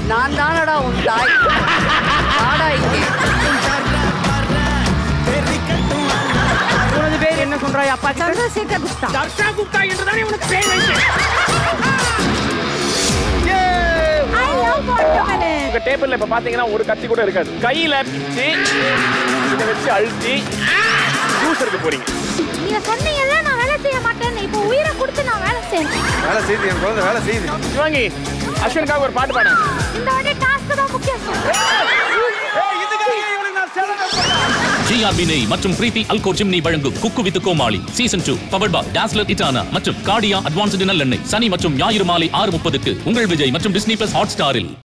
நான் தானடா உன் தாய் வாடா இங்கே உனது பேர் என்ன சொல்றாய் அப்பா கிட்ட சந்திரசேகர் குப்தா தர்ஷா குப்தா என்றுதானே உனக்கு பேர் வைத்தேன் ஐ லவ் வாட்டர்மெலன் உங்க டேபிள்ல இப்ப பாத்தீங்கன்னா ஒரு கத்தி கூட இருக்காது கையில பிச்சு இதை வச்சு அழுத்தி ஜூஸ் எடுக்க போறீங்க நீங்க சொன்னீங்கல்ல நான் வேலை செய்ய மாட்டேன்னு இப்போ உயிரை கொடுத்து நான் வேலை செய்யணும் வேலை செய்யுது என் குழந்தை வேலை செய்யுது சிவாங்கி அஸ்வினுக்காக ஒரு பாட்டு பாடு இந்த வாட்டி டாஸ்க் தான் முக்கியம் ஜிஆர்பி நெய் மற்றும் பிரீத்தி அல்கோ ஜிம்னி வழங்கும் cook with Comali season two power பா டாஸ்லர் இட்டானா மற்றும் கார்டியா அட்வான்ஸ்டு நல்லெண்ணெய் சனி மற்றும் ஞாயிறு மாலை ஆறு முப்பதுக்கு உங்கள் விஜய் மற்றும் டிஸ்னி பிளஸ் ஹாட் ஸ்டாரில்